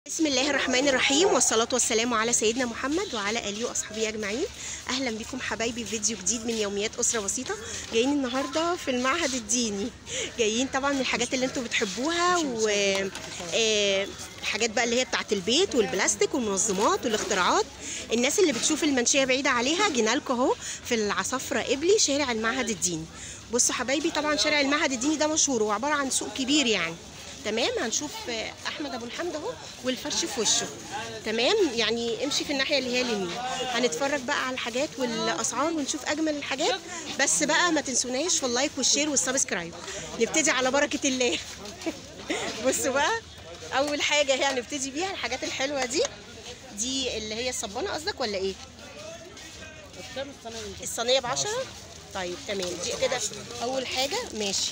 بسم الله الرحمن الرحيم والصلاة والسلام على سيدنا محمد وعلى آله وأصحابه أجمعين أهلا بكم حبايبي في فيديو جديد من يوميات أسرة بسيطة جايين النهاردة في المعهد الديني جايين طبعا من الحاجات اللي انتم بتحبوها و آه، الحاجات بقى اللي هي بتاعت البيت والبلاستيك والمنظمات والاختراعات الناس اللي بتشوف المنشية بعيدة عليها جينا لكم اهو في العصافرة قبلي شارع المعهد الديني بصوا حبايبي طبعا شارع المعهد الديني ده مشهور هو عبارة عن سوق كبير يعني تمام هنشوف آه، احمد ابو الحمد اهو والفرش في وشه تمام يعني امشي في الناحيه اللي هي اليمين هنتفرج بقى على الحاجات والاسعار ونشوف اجمل الحاجات بس بقى ما تنسوناش في اللايك والشير والسبسكرايب نبتدي على بركه الله بصوا بقى اول حاجه هي هنبتدي بيها الحاجات الحلوه دي دي اللي هي الصبانه قصدك ولا ايه الصينيه ب 10 طيب تمام دي كده اول حاجه ماشي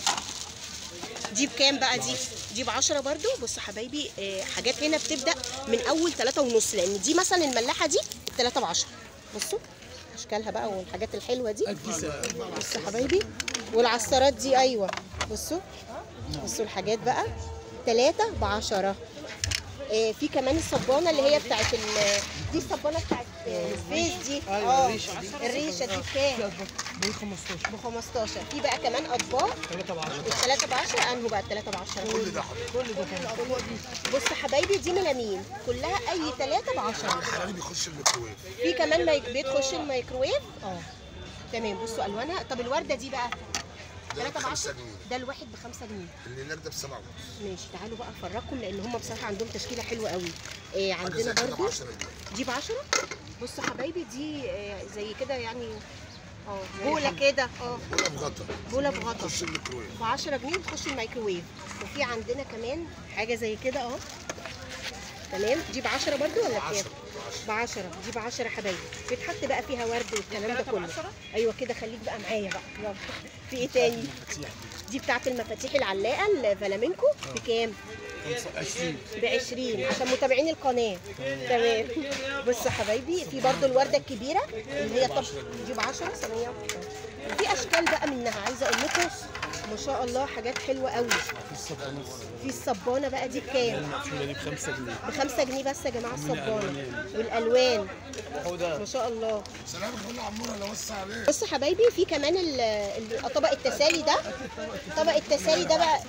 دي بكام بقى دي دي ب 10 برده بصوا حبايبي آه، حاجات هنا بتبدا من اول 3 ونص لان دي مثلا الملاحه دي 3 ب 10 بصوا اشكالها بقى والحاجات الحلوه دي بصوا حبايبي والعصارات دي ايوه بصوا بصوا الحاجات بقى 3 ب 10 آه، في كمان الصبانه اللي هي بتاعت ال دي الصبانه بتاعت آه، الفيس دي اه الريشه دي بكام؟ ب 15 ب 15 في بقى كمان اطباق 3 ب 10 الثلاثة ب 10 انهو بقى الثلاثة ب 10 كل ده كل ده كان بص حبايبي دي ملامين كلها اي ثلاثة ب 10 الحلال بيخش الميكروويف في كمان مايك بتخش الميكروويف اه تمام بصوا الوانها طب الورده دي بقى 3 ب 10 5 جنيه ده الواحد ب 5 جنيه اللي هناك ده بسبعة ونص ماشي تعالوا بقى افرجكم لان هم بصراحه عندهم تشكيله حلوه قوي إيه حاجة عندنا زي كده ب برضو 10 جنيه دي ب 10 بصوا حبايبي دي آه، زي كده يعني اه بوله كده اه ولا بغطا بوله بغطا تخش الميكروويف ب 10 جنيه بتخش الميكروويف وفي عندنا كمان حاجه زي كده اهو تمام دي ب 10 برضو ولا بكام؟ ب 10 دي ب 10 حبايبي بيتحط بقى فيها ورد والكلام ده كله ايوه كده خليك بقى معايا بقى يلا في ايه تاني؟ دي بتاعت المفاتيح العلاقه الفلامينكو بكام؟ 20 ب 20 عشان متابعين القناه تمام بصوا حبايبي في برضو الورده الكبيره اللي هي طب دي ب 10 ثانيه في اشكال بقى منها عايزه اقول لكم ما شاء الله حاجات حلوه قوي في الصبانة في الصبانه بقى دي بكام؟ المقفولة دي ب 5 جنيه ب 5 جنيه بس يا جماعه الصبانه والالوان حودة ما شاء الله سلام كل عمورة لو وسع عليه بصوا حبايبي في كمان ال- ال- طبق التسالي ده طبق التسالي ده بقى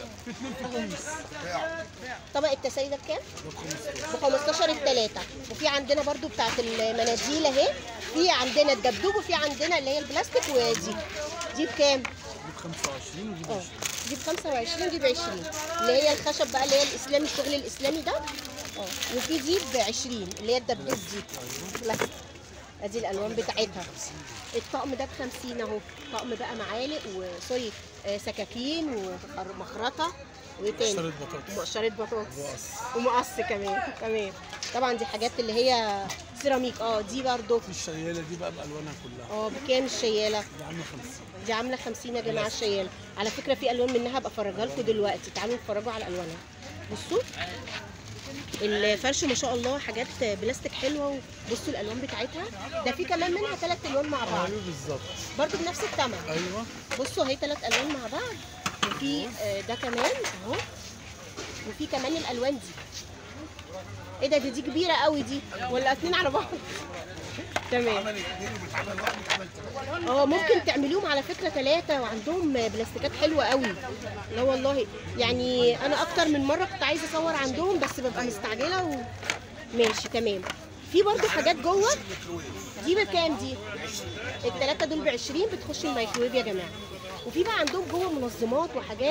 طبق التسالي ده بكام؟ ب 15 الثلاثة وفي عندنا برضو بتاعت المناديل اهي في عندنا الدبدوب وفي عندنا اللي هي البلاستيك ودي دي بكام؟ دي ب 25 ودي ب اه 20 دي ب 25 دي ب 20 اللي هي الخشب بقى اللي هي الاسلامي الشغل الاسلامي ده اه وفي دي ب 20 اللي هي الدبدوب دي بلاستيك ادي الالوان بتاعتها الطقم ده ب 50 اهو طقم بقى معالق وسوري آه، سكاكين ومخرطه وايه تاني؟ شريط بطاطس مقشرة بطاطس ومقص كمان تمام طبعا دي حاجات اللي هي سيراميك اه دي برضو في الشيالة دي بقى بألوانها كلها اه بكام الشياله دي عاملة 50 دي عامله 50 يا جماعه الشياله على فكره في الوان منها هبقى افرجها لكم دلوقتي تعالوا نتفرجوا على الوانها بصوا الفرش ما شاء الله حاجات بلاستيك حلوه بصوا الالوان بتاعتها ده في كمان منها ثلاث الوان مع بعض ايوه بالظبط برضو بنفس الثمن ايوه بصوا اهي ثلاث الوان مع بعض وفي آه، ده كمان اهو وفي كمان الالوان دي ايه ده دي, دي كبيره قوي دي ولا اتنين على بعض تمام عمل اثنين وبيتعمل واحد بيتعمل ثلاثة اه ممكن تعمليهم على فكره ثلاثه وعندهم بلاستيكات حلوه قوي لا والله يعني انا اكتر من مره كنت عايزه اصور عندهم بس ببقى مستعجله و... ماشي تمام في برضو حاجات جوه دي بكام دي الثلاثه دول ب 20 بتخش الميكرويف يا جماعه وفي بقى عندهم جوه منظمات وحاجات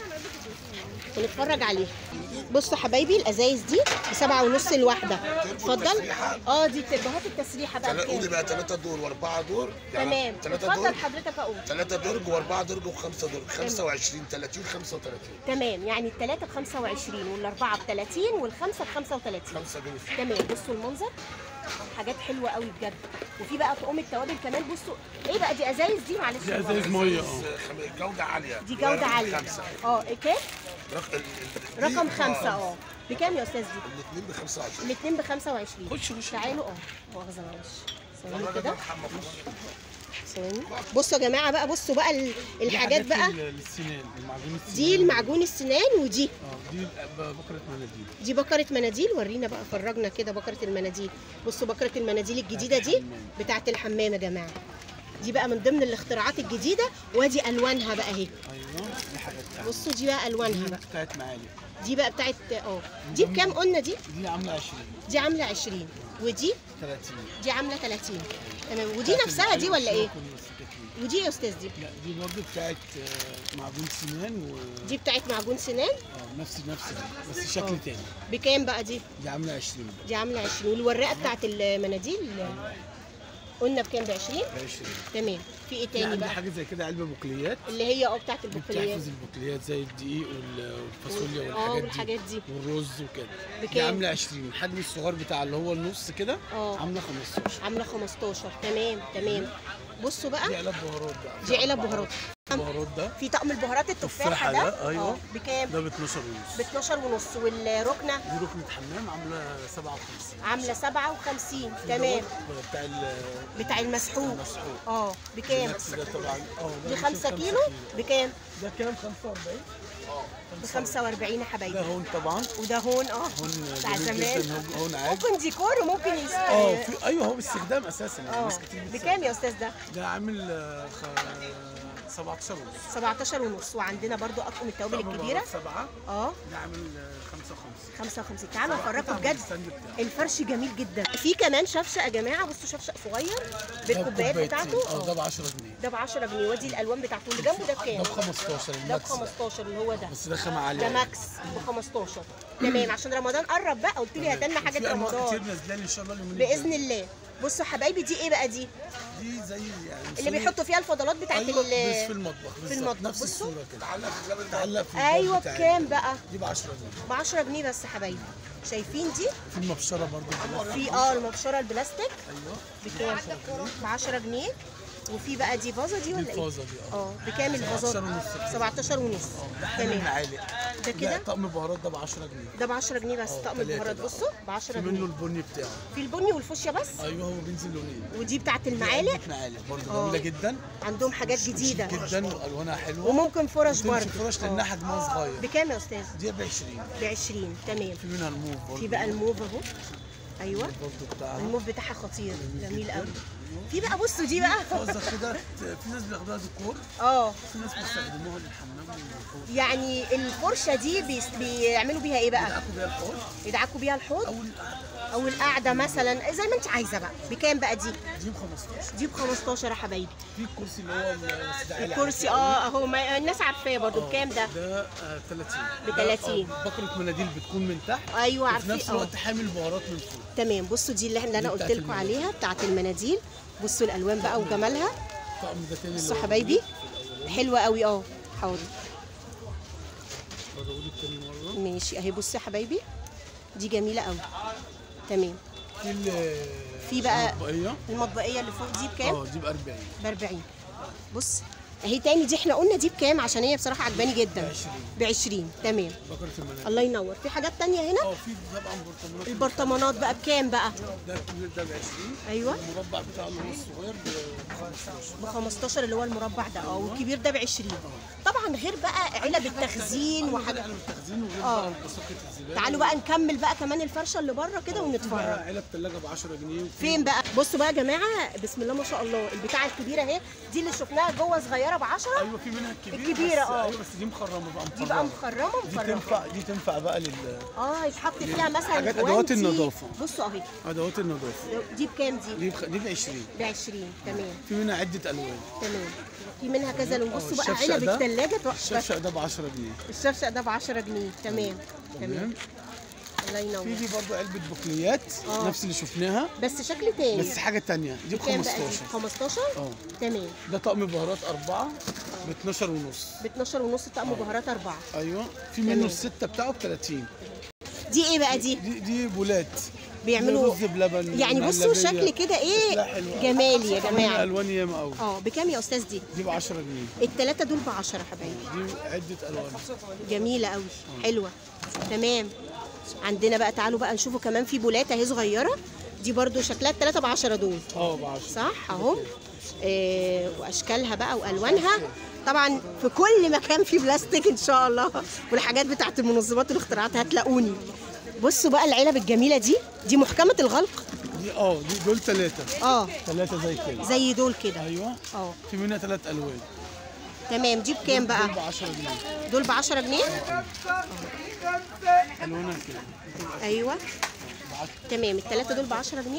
ونتفرج عليها بصوا حبايبي الازايز دي بسبعة ونص الواحده اتفضل اه دي تبهات التسريحه بقى تلا- قولي بكام بقى ثلاثة دور وأربعة دور تمام ثلاثة اتفضل دور حضرتك اقول ثلاثة درج وأربعة درج وخمسة درج 25 30 35 تمام يعني الثلاثة ب 25 والأربعة ب 30 والخمسة ب 35 5 جنيه فيه. تمام بصوا المنظر حاجات حلوة قوي بجد وفي بقى طقم التوابل كمان بصوا ايه بقى دي ازايز دي معلش دي ازايز ميه اه خم- جودة عالية دي جودة عالية خمسة اه ايه كام؟ رق- ال- ال- رقم دي- خمسة آه، اه بكام يا استاذ دي؟ الاثنين ب 25 الاثنين ب 25 خش خش تعالوا اه مؤاخذة معلش ثواني كده ثواني بصوا يا جماعه بقى بصوا بقى ال- دي الحاجات حاجات بقى ال- السنان المعجون السنان دي المعجون السنان ودي اه دي ب- بكره مناديل دي بكرة مناديل ورينا بقى فرجنا كده بكرة المناديل بصوا بكرة المناديل الجديدة دي الحمام. بتاعة الحمام يا جماعة دي بقى من ضمن الاختراعات الجديدة وادي ألوانها بقى اهي ايوه دي حاجات تانية. بصوا دي بقى ألوانها دي بقى بتاعت معالي دي بقى بتاعة اه دي بكام قلنا دي؟ دي عامله 20 دي عاملة 20 ودي 30 دي عاملة 30 تمام ودي نفسها دي ولا ايه؟ ودي يا أستاذ دي؟ لا دي برضه بتاعت آه، معجون سنان و دي بتاعت معجون سنان اه نفس نفس دي بس شكل تاني بكام بقى دي؟ دي عامله 20 دي عاملة 20 والورقة بتاعت المناديل قلنا بكام ب 20 ب 20 تمام في ايه في تاني عندي بقى؟ حاجه زي كده علبه بقليات اللي هي اه بتاعت دي البقوليات بتحفظ البقليات زي الدقيق وال- والفاصوليا اه والحاجات والحاجات دي دي والرز وكده دي بكام؟ عامله 20 الحجم الصغير بتاع اللي هو النص كده اه. عامله 15 عامله 15 تمام تمام بصوا دي بقى علب بهارات بقى دي علب بهارات البهارات ده في طقم البهارات التفاحه تفاحة ده ده، أيوة. اه بكام ده ب 12 ب ونص 12 ونص والركنه دي ركنة حمام عاملة 57 عامله 57 في تمام دوت بتاع ال- بتاع المسحوق المسحوق اه بكام النكس ده طبعا اه ده دي ب 5 خمسة كيلو بكام ده كام 45 ب 45 يا ده حبايبي هون طبعا وده هون اه هون بتاع جميل زمان جدا هون- هون عادي ممكن ديكور وممكن يست... اه في ايوه هو باستخدام اساسا يعني اه ناس كتير بتستخدم. بكام يا استاذ ده ده عامل آه، خ- 17 ونص 17 ونص وعندنا برضو اطقم التوابل طقم الكبيره بهارات سبعة اه ده عامل آه، 55 55 تعالوا سبعة افرجكم قطع بجد بالستاند بتاعه. الفرش جميل جدا في كمان شفشق يا جماعه بصوا شفشق صغير بالكوبايات كوبايتين. بتاعته اه ده ب 10 جنيه ده ب 10 جنيه ودي الالوان بتاعته اللي جنبه ده ده بكام؟ ب 15 ده ب الماكس ده. 15 اللي هو ده بس ده خامة عالية ده ماكس ب 15 تمام عشان رمضان قرب بقى قلت لي هات لنا في حاجه أنواع كتير رمضان نازله لي ان شاء الله اليومين باذن الله بصوا حبايبي دي ايه بقى دي؟ دي زي يعني اللي صينية- بيحطوا فيها الفضلات بتاعت ايوه ال بس في المطبخ بالظبط المطبخ. نفس بصوا. الصوره كده تعلق في الجبل تعلق في الباب ايوه بتاع بكام ال- بقى؟ دي ب 10 جنيه ب 10 جنيه بس يا حبايبي شايفين دي؟ في المبشره برضو بلاستيك. في اه المبشره البلاستيك ايوه بكام؟ ب 10 جنيه وفي بقى دي فازه دي دي ولا ايه؟ الفازه دي اه اه بكام الفازات؟ 17 ونص. 17 ونص ده حامل تمام معالق ده كده طقم بهارات ده ب 10 جنيه ده ب 10 جنيه بس اه، طقم تلاتة البهارات ده. بصوا ب 10 في منه جنيه البني بتاعه في البني والفوشيا بس ايوه هو بينزل لونين ودي بتاعت دي المعالق علبة معالق برضه اه. جميله جدا عندهم حاجات جديده جدا والوانها حلوه وممكن فرش وتمشي برضه فرش لانها حجمها صغير بكام يا استاذ؟ دي ب 20 ب 20 تمام في منها الموف برضه في بقى الموف اهو ايوه برضه بتاعها الموف بتاعها خطير جميل قوي في بقى بصوا دي بقى فازه كده في ناس بياخدوها ديكور اه في ناس بيستخدموها للحمام والفوق يعني الفرشه دي بيس- بيعملوا بيها ايه بقى؟ يدعكوا بيها الحوض يدعكوا بيها الحوض او القعده او القعده مثلا زي ما انت عايزه بقى بكام بقى دي؟ دي ب 15 دي ب 15 يا حبايبي في الكرسي اللي هو بس ده عالي الكرسي على اه اهو ما- الناس عارفاه برضه فكرة. بكام ده؟ ده آه، 30 ب 30. ده، آه، بكرة مناديل بتكون من تحت ايوه وفي عارفين نفس اه الوقت حامل بهارات من فوق تمام بصوا دي اللي احنا انا دي قلت بتاعت لكم المناديل. عليها بتاعت المناديل بصوا الالوان بقى وجمالها الطقم ده تاني بصوا حبايبي حلوه قوي اه حاضر بقول التاني مرة ماشي اهي بصوا يا حبايبي دي جميله قوي تمام في ال- في بقى- المطبقية المطبقيه اللي فوق دي بكام؟ اه دي ب 40 ب 40 بص اهي تاني دي احنا قلنا دي بكام عشان هي بصراحه عجباني جدا 20 ب 20 تمام بكرة المناديل الله ينور في حاجات تانية هنا اه في طبعا برطمانات البرطمانات بقى بكام بقى ده الكبير ده ب 20 ايوه المربع بتاعه اللي هو الصغير ب 15 ب 15 اللي هو المربع ده اه والكبير ده ب 20 طبعا غير بقى علب التخزين وحاجة وحاجات علب التخزين وغير اه. بقى بساقة الزبالة تعالوا بقى نكمل بقى كمان الفرشه اللي بره كده بقى ونتفرج علب ثلاجة ب 10 جنيه وفي فين بقى بصوا بقى يا جماعه بسم الله ما شاء الله البتاعه الكبيره اهي دي اللي شفناها جوه صغيره ب 10 ايوه في منها الكبير الكبيرة، بس اه. ايوه بس دي مخرمه بقى دي بقى مخرمة. مخرمه دي مخرمه تنفع دي تنفع بقى لل اه يتحط فيها مثلا حاجات أدوات جوانتي. النظافة. بصوا اهي ادوات النظافه دي بكام دي؟ دي بخ... دي ب 20 ب 20 تمام في منها عده الوان تمام في منها كذا لون بصوا بقى الشفشق علب ده- الثلاجه تحفه الشفشق ده ب 10 جنيه الشفشق ده ب 10 جنيه تمام تمام تمام الله في ينور دي برضو علبه بقليات اه. نفس اللي شفناها بس شكل تاني بس حاجه تانية دي ب كام بقى 15 دي؟ 15 اه تمام ده طقم بهارات اربعه ب 12 ونص ب 12 ونص طقم بهارات اربعه ايوه في تمام. منه السته بتاعه ب 30 دي ايه بقى دي؟ دي دي بولات بيعملوا رز بلبن يعني بصوا مهلبية. شكل كده ايه شكلها حلو أوي. جمالي يا منها جماعه الوان ياما قوي اه بكام يا استاذ دي؟ دي ب 10 جنيه الثلاثه دول ب 10 يا حبايبي دي عده الوان جميله قوي حلوه تمام عندنا بقى تعالوا بقى نشوفوا كمان في بولات اهي صغيره دي برضو شكلها الثلاثه ب 10 دول اه ب 10 صح اهو آه، واشكالها بقى والوانها طبعا في كل مكان في بلاستيك ان شاء الله والحاجات بتاعت المنظمات والاختراعات هتلاقوني بصوا بقى العلب الجميله دي دي محكمه الغلق دي اه دي دول ثلاثة اه ثلاثة زي كده زي دول كده ايوه اه في منها ثلاث الوان تمام دي بكام دول ب بقى 10 جنيه دول ب 10 جنيه الوانها كده ايوه تمام الثلاثه دول ب 10 جنيه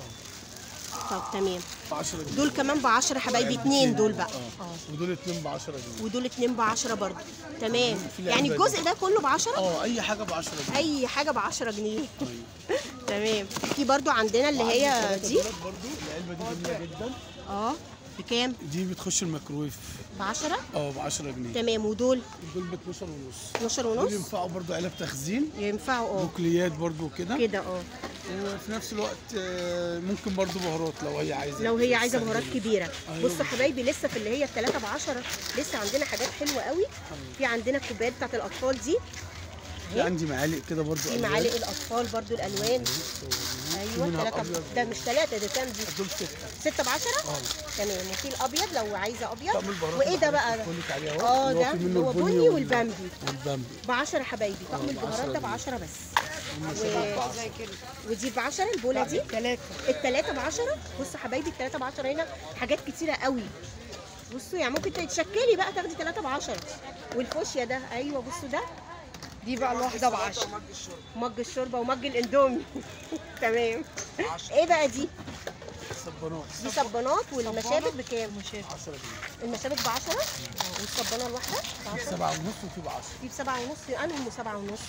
طب تمام ب 10 جنيه دول كمان ب 10 حبايبي اتنين دول بقى اه اه ودول اتنين ب 10 جنيه ودول اتنين ب 10 برضه تمام في يعني العلبة الجزء ده كله ب 10 اه اي حاجة ب 10 جنيه اي حاجه ب 10 جنيه أيوة. تمام في برضو عندنا اللي هي الثلاثة دي دولت برضو العلبة دي جميلة جدا اه بكام دي بتخش الميكرويف ب 10 اه ب 10 جنيه تمام ودول دول ب 12 ونص 12 دول ونص ينفعوا برضو علب تخزين ينفعوا اه بوكليات برضو كده كده اه وفي نفس الوقت آه، ممكن برضو بهارات لو هي عايزة لو هي عايزه تستخدمها. بهارات كبيره أيوة. بصوا حبايبي لسه في اللي هي الثلاثه ب 10 لسه عندنا حاجات حلوه قوي في عندنا الكوبايات بتاعت الاطفال دي في عندي معالق كده برضو في ألوان. معالق الاطفال برضو الالوان ايوه منها ثلاثه أبيض. ده مش ثلاثه ده كام دي دول ستة 6 ب 10 اه تمام وفي الابيض لو عايزه ابيض طقم البهارات وايه ده اللي بقى حضرتك بقولك عليه أهو، اه اللي ده في منه اللي هو البني بني وال- والبامبي والبامبي ب 10 حبايبي طقم ب البهارات 10 ده ب جنيه. 10 بس هم و- سبعة بعشرة. ودي ب 10 البوله دي ثلاثة الثلاثه ب 10 بصوا حبايبي الثلاثه ب 10 هنا حاجات كتيره قوي بصوا يعني ممكن تتشكلي بقى تاخدي ثلاثه ب 10 والفوشيا ده ايوه بصوا ده دي بقى الواحدة بعشرة مج الشوربه ومج الاندومي تمام ايه بقى دي صبانات دي صبانات والمشابك بكام 10 جنيه المشابك ب 10 والصبانه الواحده ب 10 سبعة ونص وفي ب 10 دي بسبعة ونص انهم سبعة ونص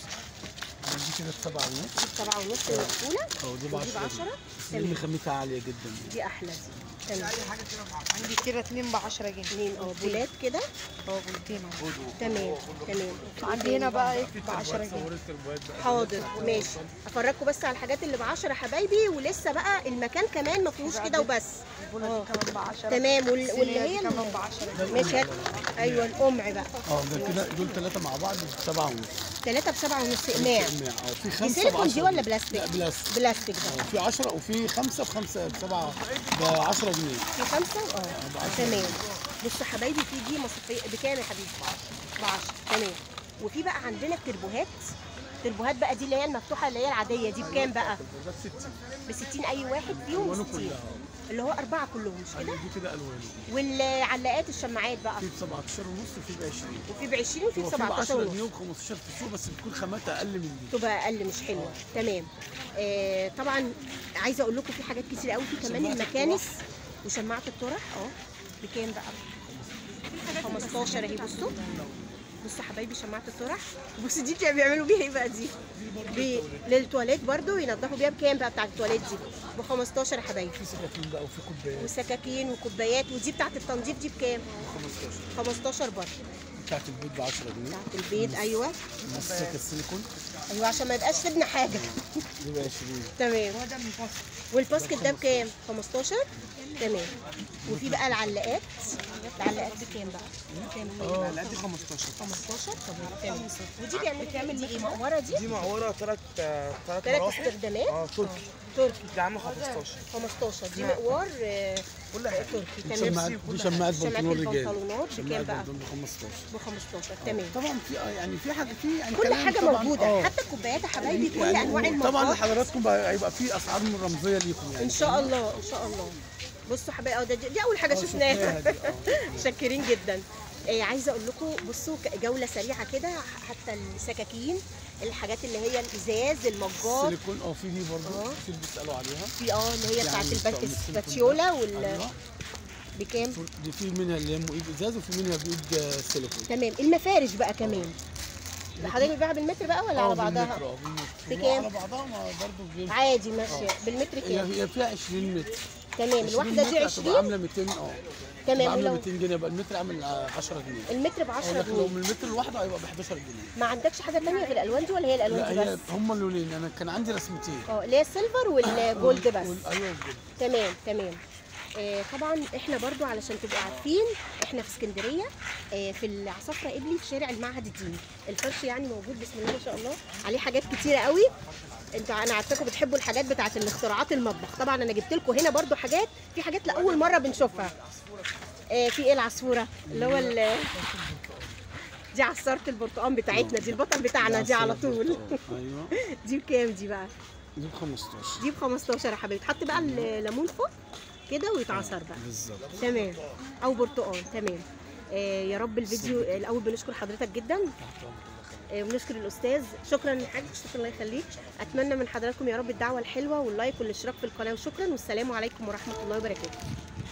دي كده بسبعة ونص دي بسبعة ونص المقفولة اه دي ب ودي ب 10 10 بس دي اللي خامتها عالية جدا دي احلى دي تمام عندي كده اتنين بعشرة جنيه اتنين اه بولات كده اه بولتين اهو تمام تمام عندي هنا بقى ايه بعشرة جنيه صورت البواد بقى حاضر ماشي افرجكم بس على الحاجات اللي ب 10 حبايبي ولسه بقى المكان كمان ما فيهوش كده وبس البولة دي كمان بعشرة تمام وال- واللي الصينية هي دي كمان ال- بعشرة جنيه ماشي هات ايوه القمع بقى اه ده كده دول ثلاثة مع بعض بسبعة ونص ثلاثة بسبعة ونص اقماع اه في دي خمسة سيليكون بعشرة دي ولا جنيه. بلاستيك؟ لا بلاستيك بلاستيك ده اه في 10 وفي خمسة بخمسة بسبعة ب 10 جنيه في خمسة اه تمام بصوا حبايبي في دي مصفية بكام يا حبيبي؟ ب 10 تمام وفي بقى عندنا التربوهات التربوهات بقى دي اللي هي المفتوحة اللي هي العادية دي بكام بقى؟ ده 60 ب 60 أي واحد فيهم ألوانه ب 60 كلها. اللي هو أربعة كلهم مش كده؟ ايوه دي كده الوان والعلاقات الشماعات بقى في ب 17 ونص وفي ب 20 وفي ب 20 وفي ب وفي ب 17 10 ونص جنيه وب 15 في السوق بس بتكون خاماتها اقل من دي تبقى اقل مش حلوه تمام آه طبعا عايزه اقول لكم في حاجات كتير قوي في كمان شماعة المكانس وشماعه الطرح اه بكام بقى 15 اهي بصوا بصوا حبايبي شماعه الطرح بصوا دي بتاع- بيعملوا بيها ايه بقى دي ب- للتواليت برضو ينضفوا بيها بكام بقى بتاع التواليت دي ب 15 يا حبايبي في سكاكين بقى وفي كوبايات وسكاكين وكوبايات ودي بتاعت التنظيف دي بكام 15 15 برضو بتاعت البيت ب 10 جنيه بتاعت البيض ايوه مسكه السيليكون ايوه عشان ما يبقاش سيبنا حاجه دي ب 20 تمام هو ده من فصل والباسكت ده بكام 15 تمام وفي بقى العلاقات العلاقات بكام بقى بكام اه لا دي 15 15 طب تمام ودي بيعمل بتعمل ايه مقوره دي دي معوره ثلاث ثلاث ثلاث مراحل استخدامات اه تركي تركي دي عامله 15 15 دي مقوار آه، كل حاجه تركي دي تمام شماعات دي شماعات شماعات بنطلون رجال البنطلونات بكام شماعات بقى بنطلون ب 15 ب 15 تمام طبعا في آه يعني في حاجه في يعني كل كلام حاجه طبعاً، موجوده آه. حتى الكوبايات يا حبايبي كل يعني انواع طبعا الماركات لحضراتكم بقى هيبقى في اسعار رمزيه ليكم يعني ان شاء الله ان شاء الله بصوا حبايبي اه ده دي دي اول حاجه آه، شفناها شفناها دي، آه. شاكرين جدا آه عايزه اقول لكم بصوا ك- جوله سريعه كده حتى السكاكين الحاجات اللي هي الازاز المجات السيليكون اه في دي آه. برضه كتير بيسالوا عليها في اه اللي هي بتاعت يعني البات- بتوع السيليكون الباتيولا ده. وال أيوة. بكام دي في منها اللي هي بايد ازاز وفي منها بايد آه، سيليكون تمام المفارش بقى كمان حضرتك بتبيعها بالمتر بقى ولا على اه بعضها بالمتر اه بالمتر بكام؟ على بعضها ما برضه بينفع عادي ماشيه بالمتر هي كام هي فيها 20 متر تمام 20 الواحده دي متر هتبقى 20 عامله 200 اه تبقى تمام عامله ولو 200 جنيه يبقى المتر عامل آه، 10 جنيه المتر ب اه 10 لكن لو جنيه من المتر الواحده هيبقى ب 11 جنيه ما عندكش حاجه ثانيه في الالوان دي ولا هي الالوان لا دي هي بس هم اللونين انا كان عندي رسمتين اه اللي هي السيلفر والجولد بس وال- ايوه الجولد تمام تمام آه طبعا احنا برضو علشان تبقوا عارفين احنا في اسكندريه آه في العصافره قبلي في شارع المعهد الديني الفرش يعني موجود بسم الله ما شاء الله عليه حاجات كتيره قوي انتوا انا عارفاكم بتحبوا الحاجات بتاعت الاختراعات المطبخ طبعا انا جبت لكم هنا برضو حاجات في حاجات لاول مره بنشوفها آه في ايه العصفوره اللي هو ال- دي عصاره البرتقال بتاعتنا دي البطل بتاعنا دي على طول ايوه دي بكام دي بقى دي ب 15 دي ب 15 يا حبيبي تحط بقى الليمون فوق كده ويتعصر بقى بالظبط تمام او برتقال تمام آه يا رب الفيديو الاول بنشكر حضرتك جدا آه، بنشكر الاستاذ شكرا يا حاج شكرا الله يخليك اتمنى من حضراتكم يا رب الدعوه الحلوه واللايك والاشتراك في القناه وشكرا والسلام عليكم ورحمه الله وبركاته